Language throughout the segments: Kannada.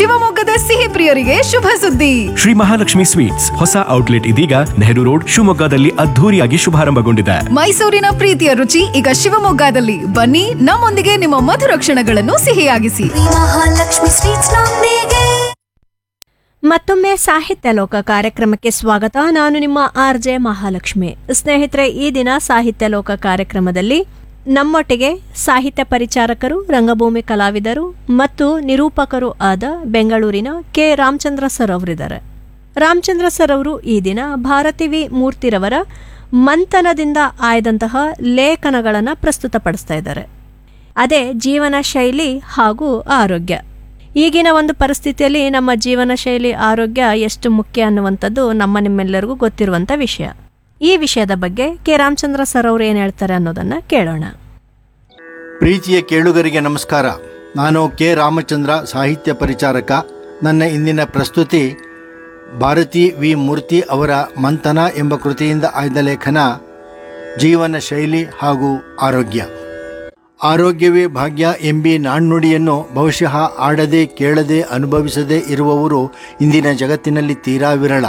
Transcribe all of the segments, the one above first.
ಶಿವಮೊಗ್ಗದ ಸಿಹಿ ಪ್ರಿಯರಿಗೆ ಶುಭ ಸುದ್ದಿ ಶ್ರೀ ಮಹಾಲಕ್ಷ್ಮಿ ಸ್ವೀಟ್ಸ್ ಹೊಸ ಔಟ್ಲೆಟ್ ಇದೀಗ ನೆಹರು ರೋಡ್ ಶಿವಮೊಗ್ಗದಲ್ಲಿ ಅದ್ಧೂರಿಯಾಗಿ ಶುಭಾರಂಭಗೊಂಡಿದೆ ಮೈಸೂರಿನ ಪ್ರೀತಿಯ ರುಚಿ ಈಗ ಶಿವಮೊಗ್ಗದಲ್ಲಿ ಬನ್ನಿ ನಮ್ಮೊಂದಿಗೆ ನಿಮ್ಮ ಮಧುರ ಕ್ಷಣಗಳನ್ನು ಸಿಹಿಯಾಗಿಸಿ ಮಹಾಲಕ್ಷ್ಮಿ ಸ್ವೀಟ್ಸ್ ನೊಂದಿಗೆ ಮತ್ತೊಮ್ಮೆ ಸಾಹಿತ್ಯ ಲೋಕ ಕಾರ್ಯಕ್ರಮಕ್ಕೆ ಸ್ವಾಗತ ನಾನು ನಿಮ್ಮ ಆರ್ ಜೆ ಮಹಾಲಕ್ಷ್ಮಿ ಸ್ನೇಹಿತರೆ ಈ ದಿನ ಸಾಹಿತ್ಯ ಲೋಕ ಕಾರ್ಯಕ್ರಮದಲ್ಲಿ ನಮ್ಮೊಟ್ಟಿಗೆ ಸಾಹಿತ್ಯ ಪರಿಚಾರಕರು ರಂಗಭೂಮಿ ಕಲಾವಿದರು ಮತ್ತು ನಿರೂಪಕರು ಆದ ಬೆಂಗಳೂರಿನ ಕೆ ರಾಮಚಂದ್ರ ಸರ್ ಅವರಿದ್ದಾರೆ ರಾಮಚಂದ್ರ ಸರ್ ಅವರು ಈ ದಿನ ಭಾರತಿ ವಿ ಮೂರ್ತಿರವರ ಮಂಥನದಿಂದ ಆಯ್ದಂತಹ ಲೇಖನಗಳನ್ನು ಪ್ರಸ್ತುತಪಡಿಸ್ತಾ ಇದ್ದಾರೆ ಅದೇ ಜೀವನ ಶೈಲಿ ಹಾಗೂ ಆರೋಗ್ಯ ಈಗಿನ ಒಂದು ಪರಿಸ್ಥಿತಿಯಲ್ಲಿ ನಮ್ಮ ಜೀವನ ಶೈಲಿ ಆರೋಗ್ಯ ಎಷ್ಟು ಮುಖ್ಯ ಅನ್ನುವಂಥದ್ದು ನಮ್ಮ ನಿಮ್ಮೆಲ್ಲರಿಗೂ ಗೊತ್ತಿರುವಂಥ ವಿಷಯ ಈ ವಿಷಯದ ಬಗ್ಗೆ ಕೆ ರಾಮಚಂದ್ರ ಸರ್ ಅವರು ಏನು ಹೇಳ್ತಾರೆ ಅನ್ನೋದನ್ನ ಕೇಳೋಣ ಪ್ರೀತಿಯ ಕೇಳುಗರಿಗೆ ನಮಸ್ಕಾರ ನಾನು ಕೆ ರಾಮಚಂದ್ರ ಸಾಹಿತ್ಯ ಪರಿಚಾರಕ ನನ್ನ ಇಂದಿನ ಪ್ರಸ್ತುತಿ ಭಾರತಿ ವಿ ಮೂರ್ತಿ ಅವರ ಮಂಥನ ಎಂಬ ಕೃತಿಯಿಂದ ಆಯ್ದ ಲೇಖನ ಜೀವನ ಶೈಲಿ ಹಾಗೂ ಆರೋಗ್ಯ ಆರೋಗ್ಯವೇ ಭಾಗ್ಯ ಎಂಬಿ ನಾಣ್ಣುಡಿಯನ್ನು ಬಹುಶಃ ಆಡದೆ ಕೇಳದೆ ಅನುಭವಿಸದೇ ಇರುವವರು ಇಂದಿನ ಜಗತ್ತಿನಲ್ಲಿ ತೀರಾ ವಿರಳ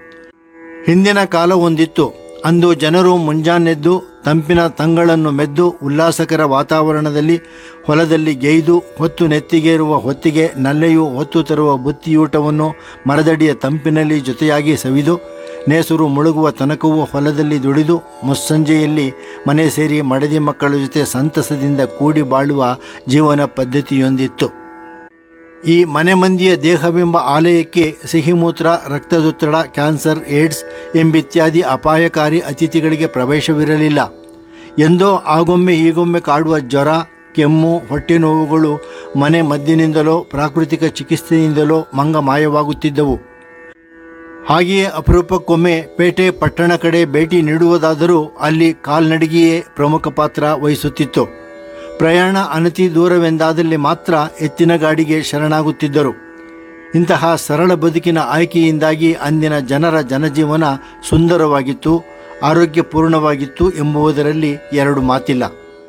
ಹಿಂದಿನ ಕಾಲ ಒಂದಿತ್ತು ಅಂದು ಜನರು ಮುಂಜಾನೆದ್ದು ತಂಪಿನ ತಂಗಳನ್ನು ಮೆದ್ದು ಉಲ್ಲಾಸಕರ ವಾತಾವರಣದಲ್ಲಿ ಹೊಲದಲ್ಲಿ ಗೈದು ಹೊತ್ತು ನೆತ್ತಿಗೇರುವ ಹೊತ್ತಿಗೆ ನಲ್ಲೆಯು ಹೊತ್ತು ತರುವ ಬುತ್ತಿಯೂಟವನ್ನು ಮರದಡಿಯ ತಂಪಿನಲ್ಲಿ ಜೊತೆಯಾಗಿ ಸವಿದು ನೇಸರು ಮುಳುಗುವ ತನಕವೂ ಹೊಲದಲ್ಲಿ ದುಡಿದು ಮುಸ್ಸಂಜೆಯಲ್ಲಿ ಮನೆ ಸೇರಿ ಮಡದಿ ಮಕ್ಕಳ ಜೊತೆ ಸಂತಸದಿಂದ ಕೂಡಿ ಬಾಳುವ ಜೀವನ ಪದ್ಧತಿಯೊಂದಿತ್ತು ಈ ಮನೆ ಮಂದಿಯ ದೇಹವೆಂಬ ಆಲಯಕ್ಕೆ ಸಿಹಿಮೂತ್ರ ರಕ್ತದೊತ್ತಡ ಕ್ಯಾನ್ಸರ್ ಏಡ್ಸ್ ಎಂಬಿತ್ಯಾದಿ ಅಪಾಯಕಾರಿ ಅತಿಥಿಗಳಿಗೆ ಪ್ರವೇಶವಿರಲಿಲ್ಲ ಎಂದೋ ಆಗೊಮ್ಮೆ ಈಗೊಮ್ಮೆ ಕಾಡುವ ಜ್ವರ ಕೆಮ್ಮು ಹೊಟ್ಟೆ ನೋವುಗಳು ಮನೆ ಮದ್ದಿನಿಂದಲೋ ಪ್ರಾಕೃತಿಕ ಚಿಕಿತ್ಸೆಯಿಂದಲೋ ಮಂಗ ಮಾಯವಾಗುತ್ತಿದ್ದವು ಹಾಗೆಯೇ ಅಪರೂಪಕ್ಕೊಮ್ಮೆ ಪೇಟೆ ಪಟ್ಟಣ ಕಡೆ ಭೇಟಿ ನೀಡುವುದಾದರೂ ಅಲ್ಲಿ ಕಾಲ್ನಡಿಗೆಯೇ ಪ್ರಮುಖ ಪಾತ್ರ ವಹಿಸುತ್ತಿತ್ತು ಪ್ರಯಾಣ ಅನತಿ ದೂರವೆಂದಾದಲ್ಲಿ ಮಾತ್ರ ಎತ್ತಿನ ಗಾಡಿಗೆ ಶರಣಾಗುತ್ತಿದ್ದರು ಇಂತಹ ಸರಳ ಬದುಕಿನ ಆಯ್ಕೆಯಿಂದಾಗಿ ಅಂದಿನ ಜನರ ಜನಜೀವನ ಸುಂದರವಾಗಿತ್ತು ಆರೋಗ್ಯಪೂರ್ಣವಾಗಿತ್ತು ಎಂಬುದರಲ್ಲಿ ಎರಡು ಮಾತಿಲ್ಲ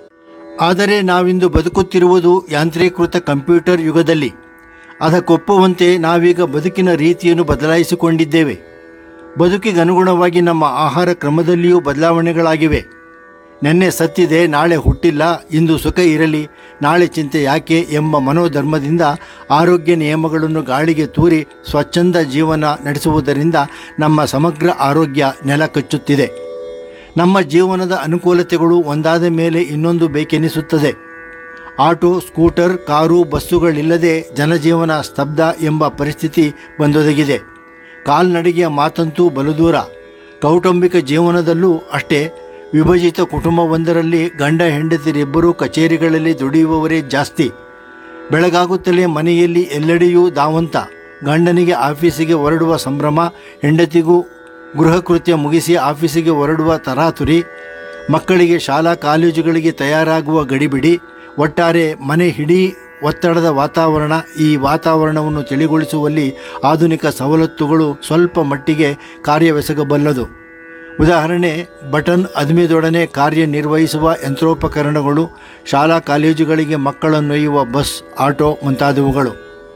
ಆದರೆ ನಾವಿಂದು ಬದುಕುತ್ತಿರುವುದು ಯಾಂತ್ರೀಕೃತ ಕಂಪ್ಯೂಟರ್ ಯುಗದಲ್ಲಿ ಅದಕ್ಕೊಪ್ಪುವಂತೆ ನಾವೀಗ ಬದುಕಿನ ರೀತಿಯನ್ನು ಬದಲಾಯಿಸಿಕೊಂಡಿದ್ದೇವೆ ಬದುಕಿಗನುಗುಣವಾಗಿ ನಮ್ಮ ಆಹಾರ ಕ್ರಮದಲ್ಲಿಯೂ ಬದಲಾವಣೆಗಳಾಗಿವೆ ನೆನ್ನೆ ಸತ್ತಿದೆ ನಾಳೆ ಹುಟ್ಟಿಲ್ಲ ಇಂದು ಸುಖ ಇರಲಿ ನಾಳೆ ಚಿಂತೆ ಯಾಕೆ ಎಂಬ ಮನೋಧರ್ಮದಿಂದ ಆರೋಗ್ಯ ನಿಯಮಗಳನ್ನು ಗಾಳಿಗೆ ತೂರಿ ಸ್ವಚ್ಛಂದ ಜೀವನ ನಡೆಸುವುದರಿಂದ ನಮ್ಮ ಸಮಗ್ರ ಆರೋಗ್ಯ ನೆಲ ಕಚ್ಚುತ್ತಿದೆ ನಮ್ಮ ಜೀವನದ ಅನುಕೂಲತೆಗಳು ಒಂದಾದ ಮೇಲೆ ಇನ್ನೊಂದು ಬೇಕೆನಿಸುತ್ತದೆ ಆಟೋ ಸ್ಕೂಟರ್ ಕಾರು ಬಸ್ಸುಗಳಿಲ್ಲದೆ ಜನಜೀವನ ಸ್ತಬ್ಧ ಎಂಬ ಪರಿಸ್ಥಿತಿ ಬಂದೊದಗಿದೆ ಕಾಲ್ನಡಿಗೆಯ ಮಾತಂತೂ ಬಲುದೂರ ಕೌಟುಂಬಿಕ ಜೀವನದಲ್ಲೂ ಅಷ್ಟೇ ವಿಭಜಿತ ಕುಟುಂಬವೊಂದರಲ್ಲಿ ಗಂಡ ಹೆಂಡತಿರಿಬ್ಬರೂ ಕಚೇರಿಗಳಲ್ಲಿ ದುಡಿಯುವವರೇ ಜಾಸ್ತಿ ಬೆಳಗಾಗುತ್ತಲೇ ಮನೆಯಲ್ಲಿ ಎಲ್ಲೆಡೆಯೂ ದಾವಂತ ಗಂಡನಿಗೆ ಆಫೀಸಿಗೆ ಹೊರಡುವ ಸಂಭ್ರಮ ಹೆಂಡತಿಗೂ ಗೃಹ ಕೃತ್ಯ ಮುಗಿಸಿ ಆಫೀಸಿಗೆ ಹೊರಡುವ ತರಾತುರಿ ಮಕ್ಕಳಿಗೆ ಶಾಲಾ ಕಾಲೇಜುಗಳಿಗೆ ತಯಾರಾಗುವ ಗಡಿಬಿಡಿ ಒಟ್ಟಾರೆ ಮನೆ ಹಿಡೀ ಒತ್ತಡದ ವಾತಾವರಣ ಈ ವಾತಾವರಣವನ್ನು ತಿಳಿಗೊಳಿಸುವಲ್ಲಿ ಆಧುನಿಕ ಸವಲತ್ತುಗಳು ಸ್ವಲ್ಪ ಮಟ್ಟಿಗೆ ಕಾರ್ಯವೆಸಗಬಲ್ಲದು ಉದಾಹರಣೆ ಬಟನ್ ಅದ್ಮಿದೊಡನೆ ಕಾರ್ಯನಿರ್ವಹಿಸುವ ಯಂತ್ರೋಪಕರಣಗಳು ಶಾಲಾ ಕಾಲೇಜುಗಳಿಗೆ ಮಕ್ಕಳನ್ನೊಯ್ಯುವ ಬಸ್ ಆಟೋ ಮುಂತಾದವುಗಳು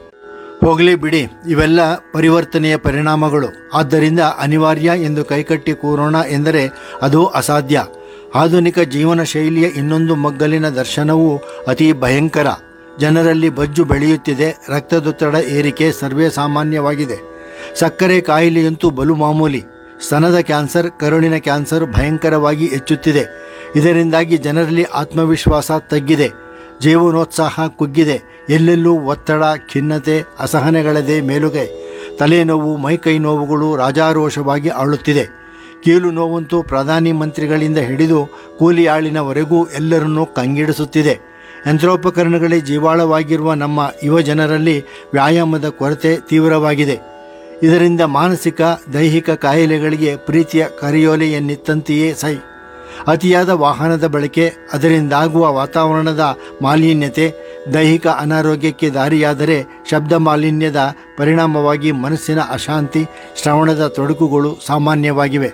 ಹೋಗಲಿ ಬಿಡಿ ಇವೆಲ್ಲ ಪರಿವರ್ತನೆಯ ಪರಿಣಾಮಗಳು ಆದ್ದರಿಂದ ಅನಿವಾರ್ಯ ಎಂದು ಕೈಕಟ್ಟಿ ಕೂರೋಣ ಎಂದರೆ ಅದು ಅಸಾಧ್ಯ ಆಧುನಿಕ ಜೀವನ ಶೈಲಿಯ ಇನ್ನೊಂದು ಮಗ್ಗಲಿನ ದರ್ಶನವೂ ಅತಿ ಭಯಂಕರ ಜನರಲ್ಲಿ ಬಜ್ಜು ಬೆಳೆಯುತ್ತಿದೆ ರಕ್ತದೊತ್ತಡ ಏರಿಕೆ ಸರ್ವೇ ಸಾಮಾನ್ಯವಾಗಿದೆ ಸಕ್ಕರೆ ಕಾಯಿಲೆಯಂತೂ ಬಲು ಮಾಮೂಲಿ ಸ್ತನದ ಕ್ಯಾನ್ಸರ್ ಕರುಳಿನ ಕ್ಯಾನ್ಸರ್ ಭಯಂಕರವಾಗಿ ಹೆಚ್ಚುತ್ತಿದೆ ಇದರಿಂದಾಗಿ ಜನರಲ್ಲಿ ಆತ್ಮವಿಶ್ವಾಸ ತಗ್ಗಿದೆ ಜೀವನೋತ್ಸಾಹ ಕುಗ್ಗಿದೆ ಎಲ್ಲೆಲ್ಲೂ ಒತ್ತಡ ಖಿನ್ನತೆ ಅಸಹನೆಗಳದೇ ಮೇಲುಗೈ ತಲೆನೋವು ಮೈಕೈ ನೋವುಗಳು ರಾಜಾರೋಷವಾಗಿ ಆಳುತ್ತಿದೆ ಕೀಲು ನೋವಂತೂ ಪ್ರಧಾನಿ ಮಂತ್ರಿಗಳಿಂದ ಹಿಡಿದು ಕೂಲಿ ಆಳಿನವರೆಗೂ ಎಲ್ಲರನ್ನೂ ಕಂಗಿಡಿಸುತ್ತಿದೆ ಯಂತ್ರೋಪಕರಣಗಳೇ ಜೀವಾಳವಾಗಿರುವ ನಮ್ಮ ಯುವ ಜನರಲ್ಲಿ ವ್ಯಾಯಾಮದ ಕೊರತೆ ತೀವ್ರವಾಗಿದೆ ಇದರಿಂದ ಮಾನಸಿಕ ದೈಹಿಕ ಕಾಯಿಲೆಗಳಿಗೆ ಪ್ರೀತಿಯ ಕರೆಯೋಲೆಯನ್ನಿತ್ತಂತೆಯೇ ಸೈ ಅತಿಯಾದ ವಾಹನದ ಬಳಕೆ ಅದರಿಂದಾಗುವ ವಾತಾವರಣದ ಮಾಲಿನ್ಯತೆ ದೈಹಿಕ ಅನಾರೋಗ್ಯಕ್ಕೆ ದಾರಿಯಾದರೆ ಶಬ್ದ ಮಾಲಿನ್ಯದ ಪರಿಣಾಮವಾಗಿ ಮನಸ್ಸಿನ ಅಶಾಂತಿ ಶ್ರವಣದ ತೊಡಕುಗಳು ಸಾಮಾನ್ಯವಾಗಿವೆ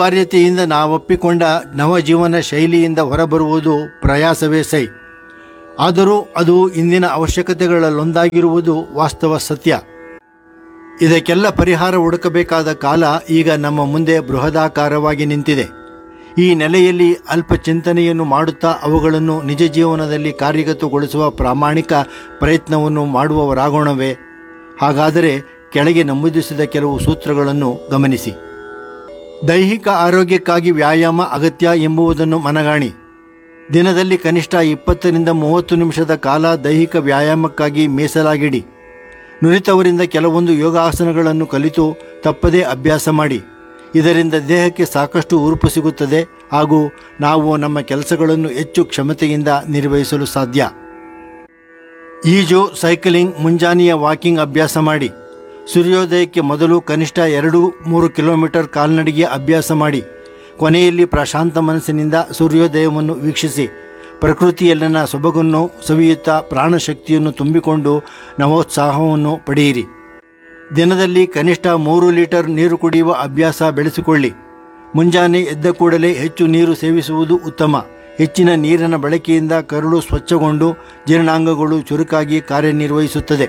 ಅನಿವಾರ್ಯತೆಯಿಂದ ನಾವೊಪ್ಪಿಕೊಂಡ ನವಜೀವನ ಶೈಲಿಯಿಂದ ಹೊರಬರುವುದು ಪ್ರಯಾಸವೇ ಸೈ ಆದರೂ ಅದು ಇಂದಿನ ಅವಶ್ಯಕತೆಗಳಲ್ಲೊಂದಾಗಿರುವುದು ವಾಸ್ತವ ಸತ್ಯ ಇದಕ್ಕೆಲ್ಲ ಪರಿಹಾರ ಹುಡುಕಬೇಕಾದ ಕಾಲ ಈಗ ನಮ್ಮ ಮುಂದೆ ಬೃಹದಾಕಾರವಾಗಿ ನಿಂತಿದೆ ಈ ನೆಲೆಯಲ್ಲಿ ಅಲ್ಪ ಚಿಂತನೆಯನ್ನು ಮಾಡುತ್ತಾ ಅವುಗಳನ್ನು ನಿಜ ಜೀವನದಲ್ಲಿ ಕಾರ್ಯಗತಗೊಳಿಸುವ ಪ್ರಾಮಾಣಿಕ ಪ್ರಯತ್ನವನ್ನು ಮಾಡುವವರಾಗೋಣವೇ ಹಾಗಾದರೆ ಕೆಳಗೆ ನಮೂದಿಸಿದ ಕೆಲವು ಸೂತ್ರಗಳನ್ನು ಗಮನಿಸಿ ದೈಹಿಕ ಆರೋಗ್ಯಕ್ಕಾಗಿ ವ್ಯಾಯಾಮ ಅಗತ್ಯ ಎಂಬುದನ್ನು ಮನಗಾಣಿ ದಿನದಲ್ಲಿ ಕನಿಷ್ಠ ಇಪ್ಪತ್ತರಿಂದ ಮೂವತ್ತು ನಿಮಿಷದ ಕಾಲ ದೈಹಿಕ ವ್ಯಾಯಾಮಕ್ಕಾಗಿ ಮೀಸಲಾಗಿಡಿ ನುರಿತವರಿಂದ ಕೆಲವೊಂದು ಯೋಗಾಸನಗಳನ್ನು ಕಲಿತು ತಪ್ಪದೇ ಅಭ್ಯಾಸ ಮಾಡಿ ಇದರಿಂದ ದೇಹಕ್ಕೆ ಸಾಕಷ್ಟು ಉರುಪು ಸಿಗುತ್ತದೆ ಹಾಗೂ ನಾವು ನಮ್ಮ ಕೆಲಸಗಳನ್ನು ಹೆಚ್ಚು ಕ್ಷಮತೆಯಿಂದ ನಿರ್ವಹಿಸಲು ಸಾಧ್ಯ ಈಜು ಸೈಕ್ಲಿಂಗ್ ಮುಂಜಾನೆಯ ವಾಕಿಂಗ್ ಅಭ್ಯಾಸ ಮಾಡಿ ಸೂರ್ಯೋದಯಕ್ಕೆ ಮೊದಲು ಕನಿಷ್ಠ ಎರಡು ಮೂರು ಕಿಲೋಮೀಟರ್ ಕಾಲ್ನಡಿಗೆ ಅಭ್ಯಾಸ ಮಾಡಿ ಕೊನೆಯಲ್ಲಿ ಪ್ರಶಾಂತ ಮನಸ್ಸಿನಿಂದ ಸೂರ್ಯೋದಯವನ್ನು ವೀಕ್ಷಿಸಿ ಪ್ರಕೃತಿಯಲ್ಲಿನ ಸೊಬಗನ್ನು ಸವಿಯುತ್ತಾ ಪ್ರಾಣಶಕ್ತಿಯನ್ನು ತುಂಬಿಕೊಂಡು ನವೋತ್ಸಾಹವನ್ನು ಪಡೆಯಿರಿ ದಿನದಲ್ಲಿ ಕನಿಷ್ಠ ಮೂರು ಲೀಟರ್ ನೀರು ಕುಡಿಯುವ ಅಭ್ಯಾಸ ಬೆಳೆಸಿಕೊಳ್ಳಿ ಮುಂಜಾನೆ ಎದ್ದ ಕೂಡಲೇ ಹೆಚ್ಚು ನೀರು ಸೇವಿಸುವುದು ಉತ್ತಮ ಹೆಚ್ಚಿನ ನೀರಿನ ಬಳಕೆಯಿಂದ ಕರುಳು ಸ್ವಚ್ಛಗೊಂಡು ಜೀರ್ಣಾಂಗಗಳು ಚುರುಕಾಗಿ ಕಾರ್ಯನಿರ್ವಹಿಸುತ್ತದೆ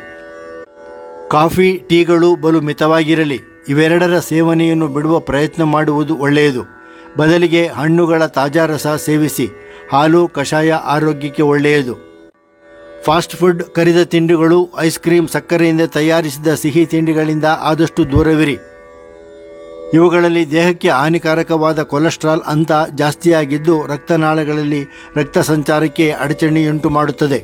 ಕಾಫಿ ಟೀಗಳು ಬಲು ಮಿತವಾಗಿರಲಿ ಇವೆರಡರ ಸೇವನೆಯನ್ನು ಬಿಡುವ ಪ್ರಯತ್ನ ಮಾಡುವುದು ಒಳ್ಳೆಯದು ಬದಲಿಗೆ ಹಣ್ಣುಗಳ ತಾಜಾ ರಸ ಸೇವಿಸಿ ಹಾಲು ಕಷಾಯ ಆರೋಗ್ಯಕ್ಕೆ ಒಳ್ಳೆಯದು ಫಾಸ್ಟ್ ಫುಡ್ ಕರಿದ ತಿಂಡಿಗಳು ಐಸ್ ಕ್ರೀಮ್ ಸಕ್ಕರೆಯಿಂದ ತಯಾರಿಸಿದ ಸಿಹಿ ತಿಂಡಿಗಳಿಂದ ಆದಷ್ಟು ದೂರವಿರಿ ಇವುಗಳಲ್ಲಿ ದೇಹಕ್ಕೆ ಹಾನಿಕಾರಕವಾದ ಕೊಲೆಸ್ಟ್ರಾಲ್ ಅಂತ ಜಾಸ್ತಿಯಾಗಿದ್ದು ರಕ್ತನಾಳಗಳಲ್ಲಿ ರಕ್ತ ಸಂಚಾರಕ್ಕೆ ಅಡಚಣೆಯುಂಟು ಮಾಡುತ್ತದೆ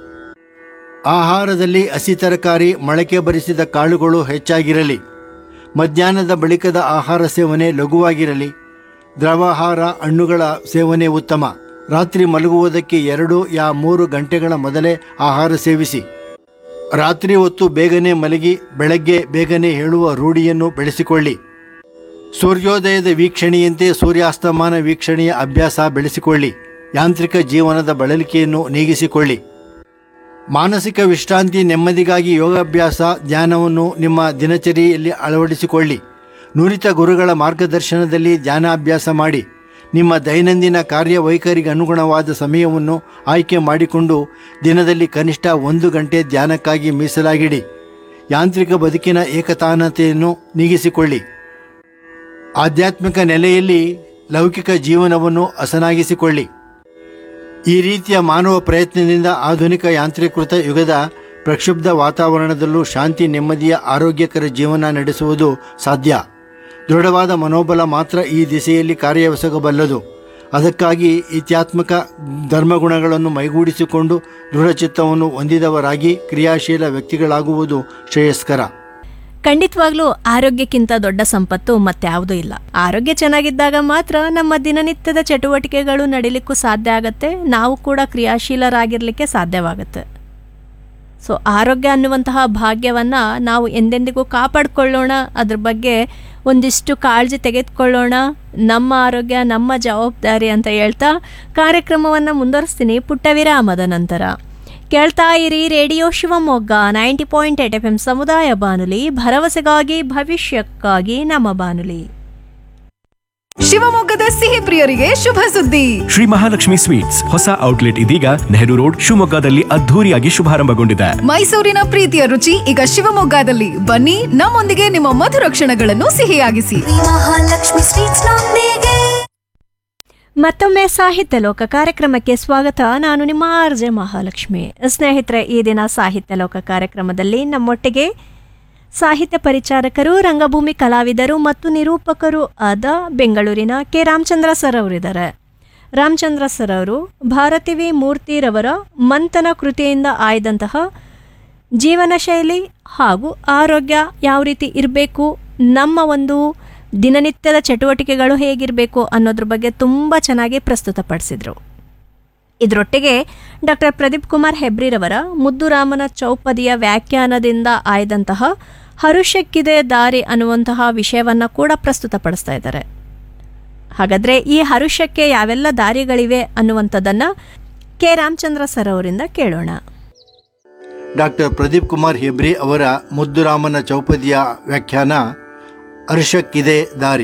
ಆಹಾರದಲ್ಲಿ ಹಸಿ ತರಕಾರಿ ಮೊಳಕೆ ಬರಿಸಿದ ಕಾಳುಗಳು ಹೆಚ್ಚಾಗಿರಲಿ ಮಧ್ಯಾಹ್ನದ ಬಳಿಕದ ಆಹಾರ ಸೇವನೆ ಲಘುವಾಗಿರಲಿ ದ್ರವಾಹಾರ ಹಣ್ಣುಗಳ ಸೇವನೆ ಉತ್ತಮ ರಾತ್ರಿ ಮಲಗುವುದಕ್ಕೆ ಎರಡು ಯಾ ಮೂರು ಗಂಟೆಗಳ ಮೊದಲೇ ಆಹಾರ ಸೇವಿಸಿ ರಾತ್ರಿ ಹೊತ್ತು ಬೇಗನೆ ಮಲಗಿ ಬೆಳಗ್ಗೆ ಬೇಗನೆ ಹೇಳುವ ರೂಢಿಯನ್ನು ಬೆಳೆಸಿಕೊಳ್ಳಿ ಸೂರ್ಯೋದಯದ ವೀಕ್ಷಣೆಯಂತೆ ಸೂರ್ಯಾಸ್ತಮಾನ ವೀಕ್ಷಣೆಯ ಅಭ್ಯಾಸ ಬೆಳೆಸಿಕೊಳ್ಳಿ ಯಾಂತ್ರಿಕ ಜೀವನದ ಬಳಲಿಕೆಯನ್ನು ನೀಗಿಸಿಕೊಳ್ಳಿ ಮಾನಸಿಕ ವಿಶ್ರಾಂತಿ ನೆಮ್ಮದಿಗಾಗಿ ಯೋಗಾಭ್ಯಾಸ ಧ್ಯಾನವನ್ನು ನಿಮ್ಮ ದಿನಚರಿಯಲ್ಲಿ ಅಳವಡಿಸಿಕೊಳ್ಳಿ ನುರಿತ ಗುರುಗಳ ಮಾರ್ಗದರ್ಶನದಲ್ಲಿ ಧ್ಯಾನಾಭ್ಯಾಸ ಮಾಡಿ ನಿಮ್ಮ ದೈನಂದಿನ ಕಾರ್ಯವೈಖರಿಗೆ ಅನುಗುಣವಾದ ಸಮಯವನ್ನು ಆಯ್ಕೆ ಮಾಡಿಕೊಂಡು ದಿನದಲ್ಲಿ ಕನಿಷ್ಠ ಒಂದು ಗಂಟೆ ಧ್ಯಾನಕ್ಕಾಗಿ ಮೀಸಲಾಗಿಡಿ ಯಾಂತ್ರಿಕ ಬದುಕಿನ ಏಕತಾನತೆಯನ್ನು ನೀಗಿಸಿಕೊಳ್ಳಿ ಆಧ್ಯಾತ್ಮಿಕ ನೆಲೆಯಲ್ಲಿ ಲೌಕಿಕ ಜೀವನವನ್ನು ಹಸನಾಗಿಸಿಕೊಳ್ಳಿ ಈ ರೀತಿಯ ಮಾನವ ಪ್ರಯತ್ನದಿಂದ ಆಧುನಿಕ ಯಾಂತ್ರೀಕೃತ ಯುಗದ ಪ್ರಕ್ಷುಬ್ಧ ವಾತಾವರಣದಲ್ಲೂ ಶಾಂತಿ ನೆಮ್ಮದಿಯ ಆರೋಗ್ಯಕರ ಜೀವನ ನಡೆಸುವುದು ಸಾಧ್ಯ ದೃಢವಾದ ಮನೋಬಲ ಮಾತ್ರ ಈ ದಿಸೆಯಲ್ಲಿ ಕಾರ್ಯವೆಸಗಬಲ್ಲದು ಅದಕ್ಕಾಗಿ ಇತ್ಯಾತ್ಮಕ ಧರ್ಮಗುಣಗಳನ್ನು ಮೈಗೂಡಿಸಿಕೊಂಡು ದೃಢಚಿತ್ತವನ್ನು ಹೊಂದಿದವರಾಗಿ ಕ್ರಿಯಾಶೀಲ ವ್ಯಕ್ತಿಗಳಾಗುವುದು ಶ್ರೇಯಸ್ಕರ ಖಂಡಿತವಾಗ್ಲೂ ಆರೋಗ್ಯಕ್ಕಿಂತ ದೊಡ್ಡ ಸಂಪತ್ತು ಮತ್ಯಾವುದೂ ಇಲ್ಲ ಆರೋಗ್ಯ ಚೆನ್ನಾಗಿದ್ದಾಗ ಮಾತ್ರ ನಮ್ಮ ದಿನನಿತ್ಯದ ಚಟುವಟಿಕೆಗಳು ನಡಿಲಿಕ್ಕೂ ಸಾಧ್ಯ ಆಗತ್ತೆ ನಾವು ಕೂಡ ಕ್ರಿಯಾಶೀಲರಾಗಿರ್ಲಿಕ್ಕೆ ಸಾಧ್ಯವಾಗುತ್ತೆ ಸೊ ಆರೋಗ್ಯ ಅನ್ನುವಂತಹ ಭಾಗ್ಯವನ್ನು ನಾವು ಎಂದೆಂದಿಗೂ ಕಾಪಾಡಿಕೊಳ್ಳೋಣ ಅದ್ರ ಬಗ್ಗೆ ಒಂದಿಷ್ಟು ಕಾಳಜಿ ತೆಗೆದುಕೊಳ್ಳೋಣ ನಮ್ಮ ಆರೋಗ್ಯ ನಮ್ಮ ಜವಾಬ್ದಾರಿ ಅಂತ ಹೇಳ್ತಾ ಕಾರ್ಯಕ್ರಮವನ್ನು ಮುಂದುವರಿಸ್ತೀನಿ ಪುಟ್ಟ ವಿರಾಮದ ನಂತರ ಕೇಳ್ತಾ ಇರಿ radio Shivamogga ninety point eight F M ಸಮುದಾಯ ಬಾನುಲಿ ಭರವಸೆಗಾಗಿ ಭವಿಷ್ಯಕ್ಕಾಗಿ ನಮ್ಮ ಬಾನುಲಿ ಶಿವಮೊಗ್ಗದ ಸಿಹಿ ಪ್ರಿಯರಿಗೆ ಶುಭ ಸುದ್ದಿ ಶ್ರೀ ಮಹಾಲಕ್ಷ್ಮಿ ಸ್ವೀಟ್ಸ್ ಹೊಸ ಔಟ್ಲೆಟ್ ಇದೀಗ ನೆಹರು ರೋಡ್ ಶಿವಮೊಗ್ಗದಲ್ಲಿ ಅದ್ಧೂರಿಯಾಗಿ ಶುಭಾರಂಭಗೊಂಡಿದೆ ಮೈಸೂರಿನ ಪ್ರೀತಿಯ ರುಚಿ ಈಗ ಶಿವಮೊಗ್ಗದಲ್ಲಿ ಬನ್ನಿ ನಮ್ಮೊಂದಿಗೆ ನಿಮ್ಮ ಮಧುರ ಕ್ಷಣಗಳನ್ನು ಸಿಹಿಯಾಗಿಸಿ ಶ್ರೀ ಮಹಾಲಕ್ಷ್ಮಿ ಸ್ವೀಟ್ಸ್ ನೊಂದಿಗೆ ಮತ್ತೊಮ್ಮೆ ಸಾಹಿತ್ಯ ಲೋಕ ಕಾರ್ಯಕ್ರಮಕ್ಕೆ ಸ್ವಾಗತ ನಾನು ನಿಮ್ಮ ಆರ್ ಜೆ ಮಹಾಲಕ್ಷ್ಮಿ ಸ್ನೇಹಿತರೆ ಈ ದಿನ ಸಾಹಿತ್ಯ ಲೋಕ ಕಾರ್ಯಕ್ರಮದಲ್ಲಿ ನಮ್ಮೊಟ್ಟಿಗೆ ಸಾಹಿತ್ಯ ಪರಿಚಾರಕರು ರಂಗಭೂಮಿ ಕಲಾವಿದರು ಮತ್ತು ನಿರೂಪಕರು ಆದ ಬೆಂಗಳೂರಿನ ಕೆ ರಾಮಚಂದ್ರ ಸರ್ ಅವರಿದ್ದಾರೆ ರಾಮಚಂದ್ರ ಸರ್ ಅವರು ಭಾರತಿ ವಿ ಮೂರ್ತಿರವರ ಮಂಥನ ಕೃತಿಯಿಂದ ಆಯ್ದಂತಹ ಜೀವನ ಶೈಲಿ ಹಾಗೂ ಆರೋಗ್ಯ ಯಾವ ರೀತಿ ಇರಬೇಕು ನಮ್ಮ ಒಂದು ದಿನನಿತ್ಯದ ಚಟುವಟಿಕೆಗಳು ಹೇಗಿರಬೇಕು ಅನ್ನೋದ್ರ ಬಗ್ಗೆ ತುಂಬ ಚೆನ್ನಾಗಿ ಪ್ರಸ್ತುತಪಡಿಸಿದರು ಇದರೊಟ್ಟಿಗೆ ಡಾಕ್ಟರ್ ಪ್ರದೀಪ್ ಕುಮಾರ್ ಹೆಬ್ರಿರವರ ಮುದ್ದುರಾಮನ ಚೌಪದಿಯ ವ್ಯಾಖ್ಯಾನದಿಂದ ಆಯ್ದಂತಹ ಹರುಷಕ್ಕಿದೆ ದಾರಿ ಅನ್ನುವಂತಹ ವಿಷಯವನ್ನು ಕೂಡ ಪ್ರಸ್ತುತಪಡಿಸ್ತಾ ಇದ್ದಾರೆ ಹಾಗಾದರೆ ಈ ಹರುಷಕ್ಕೆ ಯಾವೆಲ್ಲ ದಾರಿಗಳಿವೆ ಅನ್ನುವಂಥದ್ದನ್ನು ಕೆ ರಾಮಚಂದ್ರ ಸರ್ ಅವರಿಂದ ಕೇಳೋಣ ಡಾಕ್ಟರ್ ಪ್ರದೀಪ್ ಕುಮಾರ್ ಹೆಬ್ರಿ ಅವರ ಮುದ್ದುರಾಮನ ಚೌಪದಿಯ ವ್ಯಾಖ್ಯಾನ ಹರ್ಷಕ್ಕಿದೆ ದಾರಿ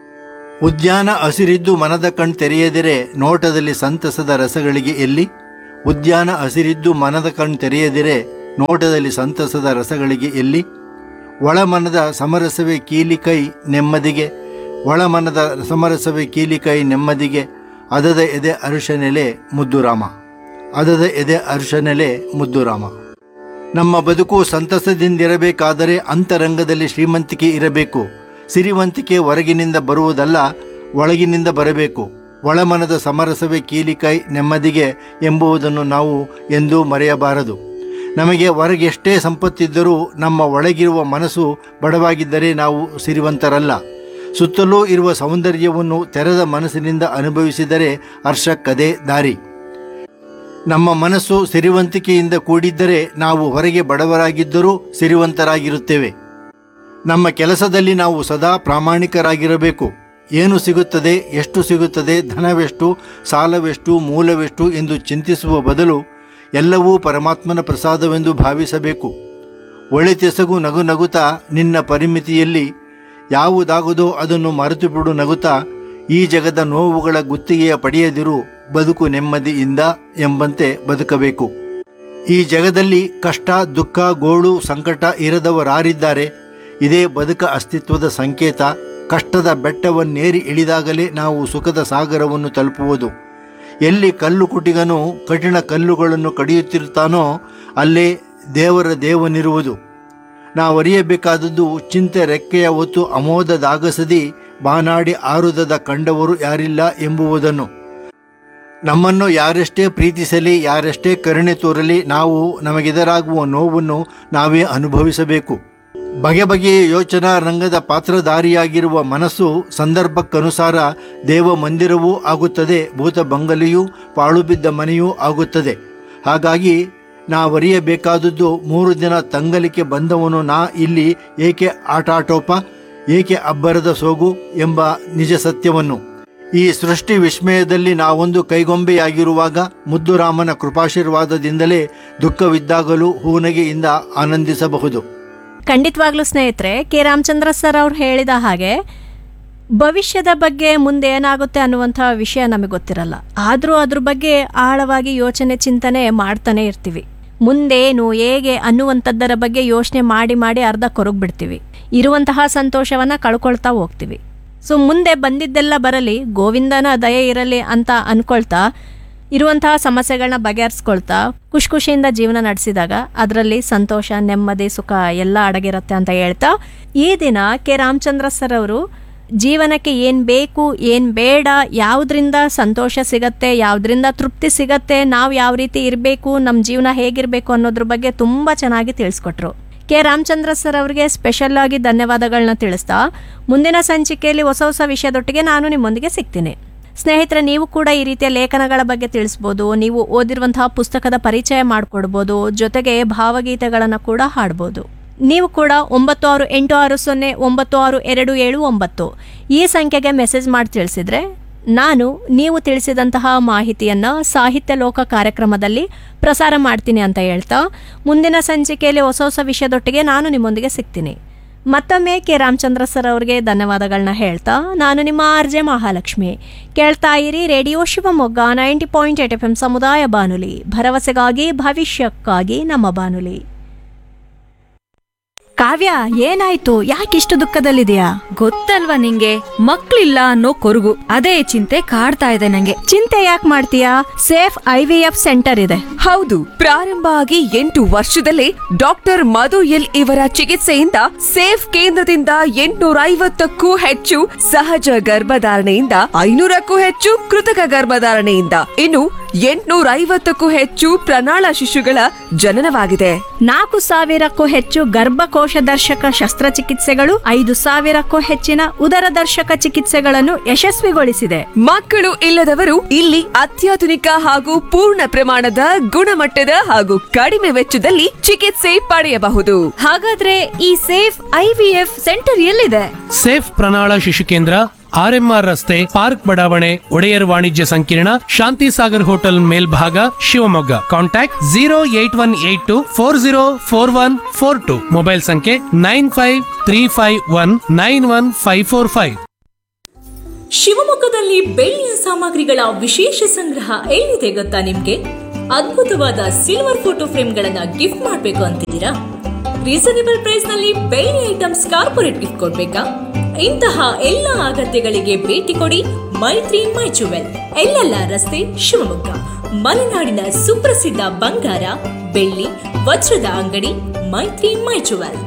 ಉದ್ಯಾನ ಹಸಿರಿದ್ದು ಮನದ ಕಣ್ ತೆರೆಯದಿರೆ ನೋಟದಲ್ಲಿ ಸಂತಸದ ರಸಗಳಿಗೆ ಎಲ್ಲಿ ಉದ್ಯಾನ ಹಸಿರಿದ್ದು ಮನದ ಕಣ್ಣು ತೆರೆಯದಿರೆ ನೋಟದಲ್ಲಿ ಸಂತಸದ ರಸಗಳಿಗೆ ಎಲ್ಲಿ ಒಳಮನದ ಸಮರಸವೇ ಕೀಲಿ ಕೈ ನೆಮ್ಮದಿಗೆ ಒಳಮನದ ಸಮರಸವೇ ಕೀಲಿ ಕೈ ನೆಮ್ಮದಿಗೆ ಅದದ ಎದೆ ಅರುಷನೆಲೆ ಮುದ್ದುರಾಮ ಅದದ ಎದೆ ಅರುಷನೆಲೆ ಮುದ್ದುರಾಮ ನಮ್ಮ ಬದುಕು ಸಂತಸದಿಂದಿರಬೇಕಾದರೆ ಅಂತರಂಗದಲ್ಲಿ ಶ್ರೀಮಂತಿಕೆ ಇರಬೇಕು ಸಿರಿವಂತಿಕೆ ಹೊರಗಿನಿಂದ ಬರುವುದಲ್ಲ ಒಳಗಿನಿಂದ ಬರಬೇಕು ಒಳಮನದ ಸಮರಸವೇ ಕೀಲಿಕೈ ನೆಮ್ಮದಿಗೆ ಎಂಬುದನ್ನು ನಾವು ಎಂದೂ ಮರೆಯಬಾರದು ನಮಗೆ ಹೊರಗೆಷ್ಟೇ ಸಂಪತ್ತಿದ್ದರೂ ನಮ್ಮ ಒಳಗಿರುವ ಮನಸ್ಸು ಬಡವಾಗಿದ್ದರೆ ನಾವು ಸಿರಿವಂತರಲ್ಲ ಸುತ್ತಲೂ ಇರುವ ಸೌಂದರ್ಯವನ್ನು ತೆರೆದ ಮನಸ್ಸಿನಿಂದ ಅನುಭವಿಸಿದರೆ ಹರ್ಷಕ್ಕದೇ ದಾರಿ ನಮ್ಮ ಮನಸ್ಸು ಸಿರಿವಂತಿಕೆಯಿಂದ ಕೂಡಿದ್ದರೆ ನಾವು ಹೊರಗೆ ಬಡವರಾಗಿದ್ದರೂ ಸಿರಿವಂತರಾಗಿರುತ್ತೇವೆ ನಮ್ಮ ಕೆಲಸದಲ್ಲಿ ನಾವು ಸದಾ ಪ್ರಾಮಾಣಿಕರಾಗಿರಬೇಕು ಏನು ಸಿಗುತ್ತದೆ ಎಷ್ಟು ಸಿಗುತ್ತದೆ ಧನವೆಷ್ಟು ಸಾಲವೆಷ್ಟು ಮೂಲವೆಷ್ಟು ಎಂದು ಚಿಂತಿಸುವ ಬದಲು ಎಲ್ಲವೂ ಪರಮಾತ್ಮನ ಪ್ರಸಾದವೆಂದು ಭಾವಿಸಬೇಕು ಒಳಿತೆಸಗು ನಗು ನಗುತ್ತಾ ನಿನ್ನ ಪರಿಮಿತಿಯಲ್ಲಿ ಯಾವುದಾಗುವುದೋ ಅದನ್ನು ಮರೆತು ಬಿಡು ನಗುತ್ತಾ ಈ ಜಗದ ನೋವುಗಳ ಗುತ್ತಿಗೆಯ ಪಡೆಯದಿರು ಬದುಕು ನೆಮ್ಮದಿಯಿಂದ ಎಂಬಂತೆ ಬದುಕಬೇಕು ಈ ಜಗದಲ್ಲಿ ಕಷ್ಟ ದುಃಖ ಗೋಳು ಸಂಕಟ ಇರದವರಾರಿದ್ದಾರೆ ಇದೇ ಬದುಕ ಅಸ್ತಿತ್ವದ ಸಂಕೇತ ಕಷ್ಟದ ಬೆಟ್ಟವನ್ನೇರಿ ಇಳಿದಾಗಲೇ ನಾವು ಸುಖದ ಸಾಗರವನ್ನು ತಲುಪುವುದು ಎಲ್ಲಿ ಕಲ್ಲು ಕುಟಿಗನು ಕಠಿಣ ಕಲ್ಲುಗಳನ್ನು ಕಡಿಯುತ್ತಿರುತ್ತಾನೋ ಅಲ್ಲೇ ದೇವರ ದೇವನಿರುವುದು ನಾವರಿಯಬೇಕಾದದ್ದು ಚಿಂತೆ ರೆಕ್ಕೆಯ ಹೊತ್ತು ಅಮೋದದಾಗಸದಿ ಬಾನಾಡಿ ಆರುದದ ಕಂಡವರು ಯಾರಿಲ್ಲ ಎಂಬುವುದನ್ನು ನಮ್ಮನ್ನು ಯಾರೆಷ್ಟೇ ಪ್ರೀತಿಸಲಿ ಯಾರೆಷ್ಟೇ ಕರುಣೆ ತೋರಲಿ ನಾವು ನಮಗೆದರಾಗುವ ನೋವನ್ನು ನಾವೇ ಅನುಭವಿಸಬೇಕು ಬಗೆ ಬಗೆಯ ಯೋಚನಾ ರಂಗದ ಪಾತ್ರಧಾರಿಯಾಗಿರುವ ಮನಸ್ಸು ಸಂದರ್ಭಕ್ಕನುಸಾರ ದೇವ ಮಂದಿರವೂ ಆಗುತ್ತದೆ ಭೂತ ಬಂಗಲೆಯೂ ಪಾಳು ಬಿದ್ದ ಮನೆಯೂ ಆಗುತ್ತದೆ ಹಾಗಾಗಿ ನಾವರಿಯಬೇಕಾದದ್ದು ಮೂರು ದಿನ ತಂಗಲಿಕ್ಕೆ ಬಂದವನು ನಾ ಇಲ್ಲಿ ಏಕೆ ಆಟಾಟೋಪ ಏಕೆ ಅಬ್ಬರದ ಸೋಗು ಎಂಬ ನಿಜ ಸತ್ಯವನ್ನು ಈ ಸೃಷ್ಟಿ ವಿಸ್ಮಯದಲ್ಲಿ ನಾವೊಂದು ಕೈಗೊಂಬೆಯಾಗಿರುವಾಗ ಮುದ್ದುರಾಮನ ಕೃಪಾಶೀರ್ವಾದದಿಂದಲೇ ದುಃಖವಿದ್ದಾಗಲೂ ಹೂನಗೆಯಿಂದ ಆನಂದಿಸಬಹುದು ಖಂಡಿತವಾಗ್ಲೂ ಸ್ನೇಹಿತರೆ ಕೆ ರಾಮಚಂದ್ರ ಸರ್ ಅವ್ರು ಹೇಳಿದ ಹಾಗೆ ಭವಿಷ್ಯದ ಬಗ್ಗೆ ಮುಂದೆ ಏನಾಗುತ್ತೆ ಅನ್ನುವಂಥ ವಿಷಯ ನಮಗೆ ಗೊತ್ತಿರಲ್ಲ ಆದರೂ ಅದ್ರ ಬಗ್ಗೆ ಆಳವಾಗಿ ಯೋಚನೆ ಚಿಂತನೆ ಮಾಡ್ತಾನೆ ಇರ್ತೀವಿ ಮುಂದೇನು ಹೇಗೆ ಅನ್ನುವಂಥದ್ದರ ಬಗ್ಗೆ ಯೋಚನೆ ಮಾಡಿ ಮಾಡಿ ಅರ್ಧ ಕೊರಗ್ಬಿಡ್ತೀವಿ ಇರುವಂತಹ ಸಂತೋಷವನ್ನ ಕಳ್ಕೊಳ್ತಾ ಹೋಗ್ತೀವಿ ಸೊ ಮುಂದೆ ಬಂದಿದ್ದೆಲ್ಲ ಬರಲಿ ಗೋವಿಂದನ ದಯೆ ಇರಲಿ ಅಂತ ಅನ್ಕೊಳ್ತಾ ಇರುವಂತಹ ಸಮಸ್ಯೆಗಳನ್ನ ಬಗೆಹರಿಸ್ಕೊಳ್ತಾ ಖುಷಿ ಖುಷಿಯಿಂದ ಜೀವನ ನಡೆಸಿದಾಗ ಅದರಲ್ಲಿ ಸಂತೋಷ ನೆಮ್ಮದಿ ಸುಖ ಎಲ್ಲ ಅಡಗಿರುತ್ತೆ ಅಂತ ಹೇಳ್ತಾ ಈ ದಿನ ಕೆ ರಾಮಚಂದ್ರ ಸರ್ ಅವರು ಜೀವನಕ್ಕೆ ಏನು ಬೇಕು ಏನು ಬೇಡ ಯಾವುದರಿಂದ ಸಂತೋಷ ಸಿಗತ್ತೆ ಯಾವುದರಿಂದ ತೃಪ್ತಿ ಸಿಗತ್ತೆ ನಾವು ಯಾವ ರೀತಿ ಇರಬೇಕು ನಮ್ಮ ಜೀವನ ಹೇಗಿರಬೇಕು ಅನ್ನೋದ್ರ ಬಗ್ಗೆ ತುಂಬ ಚೆನ್ನಾಗಿ ತಿಳಿಸ್ಕೊಟ್ರು ಕೆ ರಾಮಚಂದ್ರ ಸರ್ ಅವರಿಗೆ ಸ್ಪೆಷಲ್ ಆಗಿ ಧನ್ಯವಾದಗಳನ್ನ ತಿಳಿಸ್ತಾ ಮುಂದಿನ ಸಂಚಿಕೆಯಲ್ಲಿ ಹೊಸ ಹೊಸ ವಿಷಯದೊಟ್ಟಿಗೆ ನಾನು ನಿಮ್ಮೊಂದಿಗೆ ಸಿಗ್ತೀನಿ ಸ್ನೇಹಿತರೆ ನೀವು ಕೂಡ ಈ ರೀತಿಯ ಲೇಖನಗಳ ಬಗ್ಗೆ ತಿಳಿಸ್ಬೋದು ನೀವು ಓದಿರುವಂತಹ ಪುಸ್ತಕದ ಪರಿಚಯ ಮಾಡಿಕೊಡ್ಬೋದು ಜೊತೆಗೆ ಭಾವಗೀತೆಗಳನ್ನು ಕೂಡ ಹಾಡ್ಬೋದು ನೀವು ಕೂಡ ಒಂಬತ್ತು ಆರು ಎಂಟು ಆರು ಸೊನ್ನೆ ಒಂಬತ್ತು ಆರು ಎರಡು ಏಳು ಒಂಬತ್ತು ಈ ಸಂಖ್ಯೆಗೆ ಮೆಸೇಜ್ ಮಾಡಿ ತಿಳಿಸಿದ್ರೆ ನಾನು ನೀವು ತಿಳಿಸಿದಂತಹ ಮಾಹಿತಿಯನ್ನು ಸಾಹಿತ್ಯ ಲೋಕ ಕಾರ್ಯಕ್ರಮದಲ್ಲಿ ಪ್ರಸಾರ ಮಾಡ್ತೀನಿ ಅಂತ ಹೇಳ್ತಾ ಮುಂದಿನ ಸಂಚಿಕೆಯಲ್ಲಿ ಹೊಸ ಹೊಸ ವಿಷಯದೊಟ್ಟಿಗೆ ನಾನು ನಿಮ್ಮೊಂದಿಗೆ ಸಿಗ್ತೀನಿ ಮತ್ತೊಮ್ಮೆ ಕೆ ರಾಮಚಂದ್ರ ಸರ್ ಅವರಿಗೆ ಧನ್ಯವಾದಗಳನ್ನ ಹೇಳ್ತಾ ನಾನು ನಿಮ್ಮ ಆರ್ ಜೆ ಮಹಾಲಕ್ಷ್ಮಿ ಕೇಳ್ತಾ ಇರಿ radio Shivamogga ninety point eight F M ಸಮುದಾಯ ಬಾನುಲಿ ಭರವಸೆಗಾಗಿ ಭವಿಷ್ಯಕ್ಕಾಗಿ ನಮ್ಮ ಬಾನುಲಿ ಕಾವ್ಯ ಏನಾಯ್ತು ಯಾಕಿಷ್ಟು ದುಃಖದಲ್ಲಿದೆಯಾ ಗೊತ್ತಲ್ವಾ ನಿಂಗೆ ಮಕ್ಳಿಲ್ಲ ಅನ್ನೋ ಕೊರಗು ಅದೇ ಚಿಂತೆ ಕಾಡ್ತಾ ಇದೆ ನಂಗೆ ಚಿಂತೆ ಯಾಕೆ ಮಾಡ್ತೀಯಾ safe I V F centre ಇದೆ ಹೌದು ಪ್ರಾರಂಭ ಆಗಿ ಎಂಟು ವರ್ಷದಲ್ಲೇ ಡಾಕ್ಟರ್ ಮಧು ಎಲ್ ಇವರ ಚಿಕಿತ್ಸೆಯಿಂದ ಸೇಫ್ ಕೇಂದ್ರದಿಂದ ಎಂಟುನೂರ ಐವತ್ತಕ್ಕೂ ಹೆಚ್ಚು ಸಹಜ ಗರ್ಭಧಾರಣೆಯಿಂದ ಐನೂರಕ್ಕೂ ಹೆಚ್ಚು ಕೃತಕ ಗರ್ಭಧಾರಣೆಯಿಂದ ಇನ್ನು ಎಂಟುನೂರ ಐವತ್ತಕ್ಕೂ ಹೆಚ್ಚು ಪ್ರಣಾಳ ಶಿಶುಗಳ ಜನನವಾಗಿದೆ ನಾಲ್ಕು ಸಾವಿರಕ್ಕೂ ಹೆಚ್ಚು ಗರ್ಭಕೋಶ ದರ್ಶಕ ಶಸ್ತ್ರಚಿಕಿತ್ಸೆಗಳು ಐದು ಸಾವಿರಕ್ಕೂ ಹೆಚ್ಚಿನ ಉದರ ದರ್ಶಕ ಚಿಕಿತ್ಸೆಗಳನ್ನು ಯಶಸ್ವಿಗೊಳಿಸಿದೆ ಮಕ್ಕಳು ಇಲ್ಲದವರು ಇಲ್ಲಿ ಅತ್ಯಾಧುನಿಕ ಹಾಗೂ ಪೂರ್ಣ ಪ್ರಮಾಣದ ಗುಣಮಟ್ಟದ ಹಾಗೂ ಕಡಿಮೆ ವೆಚ್ಚದಲ್ಲಿ ಚಿಕಿತ್ಸೆ ಪಡೆಯಬಹುದು ಹಾಗಾದ್ರೆ ಈ ಸೇಫ್ ಐವಿಎಫ್ ಸೆಂಟರ್ ಎಲ್ಲಿದೆ ಸೇಫ್ ಪ್ರಣಾಳ ಶಿಶು ಕೇಂದ್ರ ಆರ್ಎಂಆರ್ ರಸ್ತೆ ಪಾರ್ಕ್ ಬಡಾವಣೆ ಒಡೆಯರ್ ವಾಣಿಜ್ಯ ಸಂಕೀರ್ಣ ಶಾಂತಿ ಸಾಗರ್ ಹೋಟೆಲ್ ಮೇಲ್ಭಾಗ Shivamogga contact zero eight one eight two four zero four one four two mobile ಸಂಖ್ಯೆ nine five three five one nine one five four five ಶಿವಮೊಗ್ಗದಲ್ಲಿ ಬೆಳ್ಳಿಯ ಸಾಮಗ್ರಿಗಳ ವಿಶೇಷ ಸಂಗ್ರಹ ಎಲ್ಲಿದೆ ಗೊತ್ತಾ ನಿಮ್ಗೆ ಅದ್ಭುತವಾದ ಸಿಲ್ವರ್ ಫೋಟೋ ಫ್ರೇಮ್ಗಳನ್ನ ಗಿಫ್ಟ್ ಮಾಡಬೇಕು ಅಂತಿದ್ದೀರಾ ರೀಸನೇಬಲ್ ಪ್ರೈಸ್ ನಲ್ಲಿ ಬೆಳ್ಳಿ ಐಟಮ್ಸ್ ಕಾರ್ಪೊರೇಟ್ ಗಿಫ್ಟ್ ಕೊಡ್ಬೇಕಾ ಇಂತಹ ಎಲ್ಲ ಅಗತ್ಯಗಳಿಗೆ ಭೇಟಿ ಕೊಡಿ ಮೈತ್ರಿ ಮೈ ಜುವೆಲ್ ಎಲ್ಲೆಲ್ಲ ರಸ್ತೆ ಶಿವಮೊಗ್ಗ ಮಲೆನಾಡಿನ ಸುಪ್ರಸಿದ್ಧ ಬಂಗಾರ ಬೆಳ್ಳಿ ವಜ್ರದ ಅಂಗಡಿ ಮೈತ್ರಿ ಮೈ ಜುವೆಲ್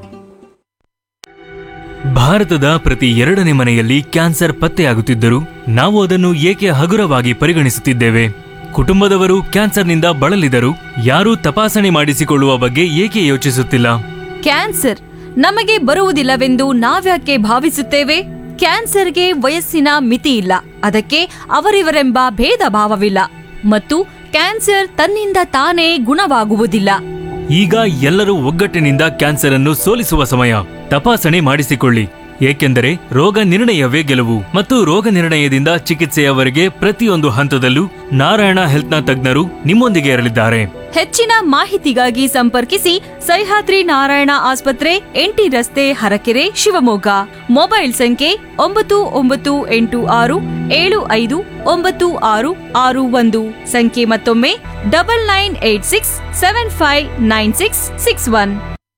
ಭಾರತದ ಪ್ರತಿ ಎರಡನೇ ಮನೆಯಲ್ಲಿ ಕ್ಯಾನ್ಸರ್ ಪತ್ತೆಯಾಗುತ್ತಿದ್ದರೂ ನಾವು ಅದನ್ನು ಏಕೆ ಹಗುರವಾಗಿ ಪರಿಗಣಿಸುತ್ತಿದ್ದೇವೆ ಕುಟುಂಬದವರು ಕ್ಯಾನ್ಸರ್ನಿಂದ ಬಳಲಿದರು ಯಾರೂ ತಪಾಸಣೆ ಮಾಡಿಸಿಕೊಳ್ಳುವ ಬಗ್ಗೆ ಏಕೆ ಯೋಚಿಸುತ್ತಿಲ್ಲ ಕ್ಯಾನ್ಸರ್ ನಮಗೆ ಬರುವುದಿಲ್ಲವೆಂದು ನಾವ್ಯಾಕೆ ಭಾವಿಸುತ್ತೇವೆ ಕ್ಯಾನ್ಸರ್ಗೆ ವಯಸ್ಸಿನ ಮಿತಿ ಇಲ್ಲ ಅದಕ್ಕೆ ಅವರಿವರೆಂಬ ಭೇದ ಭಾವವಿಲ್ಲ ಮತ್ತು ಕ್ಯಾನ್ಸರ್ ತನ್ನಿಂದ ತಾನೇ ಗುಣವಾಗುವುದಿಲ್ಲ ಈಗ ಎಲ್ಲರೂ ಒಗ್ಗಟ್ಟಿನಿಂದ ಕ್ಯಾನ್ಸರ್ ಅನ್ನು ಸೋಲಿಸುವ ಸಮಯ ತಪಾಸಣೆ ಮಾಡಿಸಿಕೊಳ್ಳಿ ಏಕೆಂದರೆ ರೋಗ ನಿರ್ಣಯವೇ ಗೆಲುವು ಮತ್ತು ರೋಗ ನಿರ್ಣಯದಿಂದ ಚಿಕಿತ್ಸೆಯವರೆಗೆ ಪ್ರತಿಯೊಂದು ಹಂತದಲ್ಲೂ ನಾರಾಯಣ ಹೆಲ್ತ್ನ ತಜ್ಞರು ನಿಮ್ಮೊಂದಿಗೆ ಇರಲಿದ್ದಾರೆ ಹೆಚ್ಚಿನ ಮಾಹಿತಿಗಾಗಿ ಸಂಪರ್ಕಿಸಿ ಸಹ್ಯಾದ್ರಿ ನಾರಾಯಣ ಆಸ್ಪತ್ರೆ ಎಂಟಿ ರಸ್ತೆ ಹರಕೆರೆ ಶಿವಮೊಗ್ಗ ಮೊಬೈಲ್ ಸಂಖ್ಯೆ ಒಂಬತ್ತು ಒಂಬತ್ತು ಎಂಟು ಆರು ಏಳು ಐದು ಒಂಬತ್ತು ಆರು ಆರು ಒಂದು ಸಂಖ್ಯೆ ಮತ್ತೊಮ್ಮೆ double nine eight six seven five nine six six one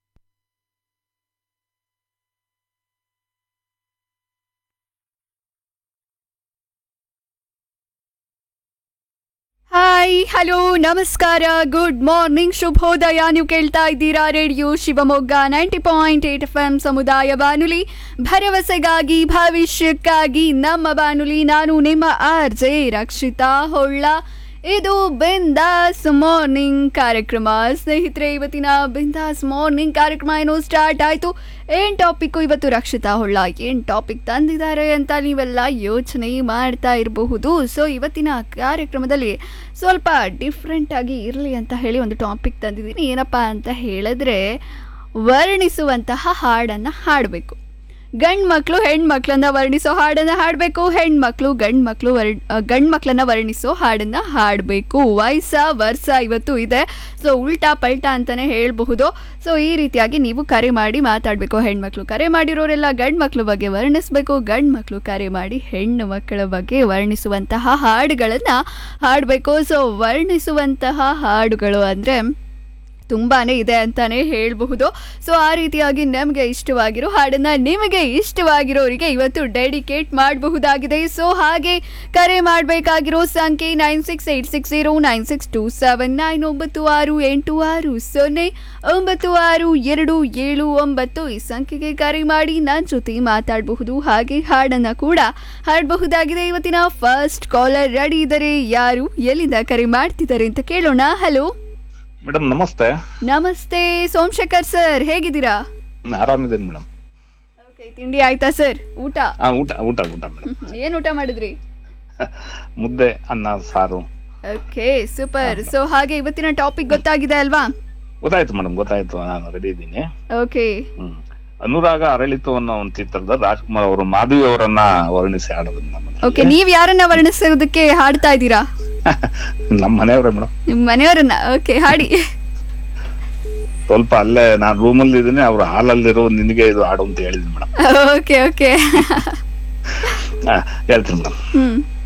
hi hello ನಮಸ್ಕಾರ ಗುಡ್ ಮಾರ್ನಿಂಗ್ ಶುಭೋದಯ ನೀವು ಕೇಳ್ತಾ ಇದ್ದೀರಾ radio Shivamogga ninety point eight F M ಸಮುದಾಯ ಬಾನುಲಿ ಭರವಸೆಗಾಗಿ ಭವಿಷ್ಯಕ್ಕಾಗಿ ನಮ್ಮ ಬಾನುಲಿ ನಾನು ನಿಮ್ಮ ಆರ್ ಜೆ ರಕ್ಷಿತಾ ಹೊಳ್ಳ ಇದು ಬಿಂದಾಸ್ ಮಾರ್ನಿಂಗ್ ಕಾರ್ಯಕ್ರಮ ಸ್ನೇಹಿತರೆ ಇವತ್ತಿನ ಬಿಂದಾಸ್ ಮಾರ್ನಿಂಗ್ ಕಾರ್ಯಕ್ರಮ ಏನೋ ಸ್ಟಾರ್ಟ್ ಆಯಿತು ಏನು ಟಾಪಿಕ್ಕು ಇವತ್ತು ರಕ್ಷಿತಾ ಹೊಳ್ಳ ಏನು ಟಾಪಿಕ್ ತಂದಿದ್ದಾರೆ ಅಂತ ನೀವೆಲ್ಲ ಯೋಚನೆ ಮಾಡ್ತಾ ಇರಬಹುದು ಸೊ ಇವತ್ತಿನ ಕಾರ್ಯಕ್ರಮದಲ್ಲಿ ಸ್ವಲ್ಪ ಡಿಫ್ರೆಂಟಾಗಿ ಇರಲಿ ಅಂತ ಹೇಳಿ ಒಂದು ಟಾಪಿಕ್ ತಂದಿದ್ದೀನಿ ಏನಪ್ಪ ಅಂತ ಹೇಳಿದ್ರೆ ವರ್ಣಿಸುವಂತಹ ಹಾಡನ್ನು ಹಾಡಬೇಕು ಗಂಡು ಮಕ್ಕಳು ಹೆಣ್ಮಕ್ಳನ್ನ ವರ್ಣಿಸೋ ಹಾಡನ್ನು ಹಾಡಬೇಕು ಹೆಣ್ಮಕ್ಳು ಗಂಡು ಮಕ್ಕಳು ವರ್ ಗಂಡು ಮಕ್ಕಳನ್ನ ವರ್ಣಿಸೋ ಹಾಡನ್ನು ಹಾಡಬೇಕು ವಯಸ್ಸ ವರ್ಷ ಇವತ್ತು ಇದೆ ಸೊ ಉಲ್ಟಾ ಪಲ್ಟಾ ಅಂತಲೇ ಹೇಳಬಹುದು ಸೊ ಈ ರೀತಿಯಾಗಿ ನೀವು ಕರೆ ಮಾಡಿ ಮಾತಾಡಬೇಕು ಹೆಣ್ಮಕ್ಳು ಕರೆ ಮಾಡಿರೋರೆಲ್ಲ ಗಂಡು ಮಕ್ಕಳ ಬಗ್ಗೆ ವರ್ಣಿಸಬೇಕು ಗಂಡು ಮಕ್ಕಳು ಕರೆ ಮಾಡಿ ಹೆಣ್ಣು ಮಕ್ಕಳ ಬಗ್ಗೆ ವರ್ಣಿಸುವಂತಹ ಹಾಡುಗಳನ್ನು ಹಾಡಬೇಕು ಸೊ ವರ್ಣಿಸುವಂತಹ ಹಾಡುಗಳು ಅಂದರೆ ತುಂಬಾ ಇದೆ ಅಂತಾನೆ ಹೇಳಬಹುದು ಸೊ ಆ ರೀತಿಯಾಗಿ ನಮಗೆ ಇಷ್ಟವಾಗಿರೋ ಹಾಡನ್ನು ನಿಮಗೆ ಇಷ್ಟವಾಗಿರೋರಿಗೆ ಇವತ್ತು ಡೆಡಿಕೇಟ್ ಮಾಡಬಹುದಾಗಿದೆ ಸೊ ಹಾಗೆ ಕರೆ ಮಾಡಬೇಕಾಗಿರೋ ಸಂಖ್ಯೆ nine six eight six zero nine six two seven nine ಒಂಬತ್ತು ಆರು ಎಂಟು ಆರು ಸೊನ್ನೆ ಒಂಬತ್ತು ಆರು ಎರಡು ಏಳು ಒಂಬತ್ತು ಈ ಸಂಖ್ಯೆಗೆ ಕರೆ ಮಾಡಿ ನನ್ನ ಜೊತೆ ಮಾತಾಡಬಹುದು ಹಾಗೆ ಹಾಡನ್ನು ಕೂಡ ಹಾಡಬಹುದಾಗಿದೆ ಇವತ್ತಿನ ಫಸ್ಟ್ ಕಾಲರ್ ರೆಡಿ ಇದ್ದಾರೆ ಯಾರು ಎಲ್ಲಿಂದ ಕರೆ ಮಾಡ್ತಿದ್ದಾರೆ ಅಂತ ಕೇಳೋಣ ಹಲೋ ಮೇಡಮ್ ನಮಸ್ತೆ ನಮಸ್ತೆ ಸೋಮಶೇಖರ್ ಸರ್ ಹೇಗಿದ್ದೀರಾ ಆರಾಮಿದ್ದೀನಿ ಮೇಡಮ್ ಓಕೆ ತಿಂಡಿ ಆಯ್ತಾ ಸರ್ ಊಟ ಹಾ ಊಟ ಊಟ ಊಟ ಮೇಡಮ್ ಏನ್ ಊಟ ಮಾಡಿದ್ರಿ ಮುದ್ದೆ ಅನ್ನ ಸಾರು ಓಕೆ ಸೂಪರ್ ಸೊ ಹಾಗೆ ಇವತ್ತಿನ ಟಾಪಿಕ್ ಗೊತ್ತಾಗಿದೆ ಅಲ್ವಾ ಗೊತ್ತಾಯ್ತು ಮೇಡಮ್ ಗೊತ್ತಾಯ್ತು ನಾನು ರೆಡಿ ಇದ್ದೀನಿ ಓಕೆ ಹ್ಮ್ ಅನುರಾಗ ಅರಳಿತು ಅನ್ನೋ ಒಂದು ಚಿತ್ರದ ರಾಜ್ಕುಮಾರ್ ಅವರು ಮಾಧವಿ ಅವರನ್ನ ವರ್ಣಿಸಿ ಹಾಡೋದನ್ನ ನಮ್ಮ ಓಕೆ ನೀವ್ ಯಾರನ್ನ ವರ್ಣಿಸೋದಕ್ಕೆ ಹಾಡ್ತಾ ಇದ್ದೀರಾ ನಮ್ಮ ಮನೆಯವರೇ ಮೇಡಮ್ ನಿಮ್ ಮನೆಯವರನ್ನ ಓಕೆ ಹಾಡಿ ಸ್ವಲ್ಪ ಅಲ್ಲೇ ನಾನು ರೂಮಲ್ಲಿ ಇದ್ದೀನಿ ಅವ್ರು ಹಾಲಲ್ಲಿರೋ ನಿನಗೆ ಇದು ಹಾಡು ಅಂತ ಹೇಳಿದ್ದೀನಿ ಮೇಡಮ್ ಓಕೆ ಓಕೆ ಹೇಳ್ತೀನಿ ಮೇಡಮ್ ಹ್ಮ್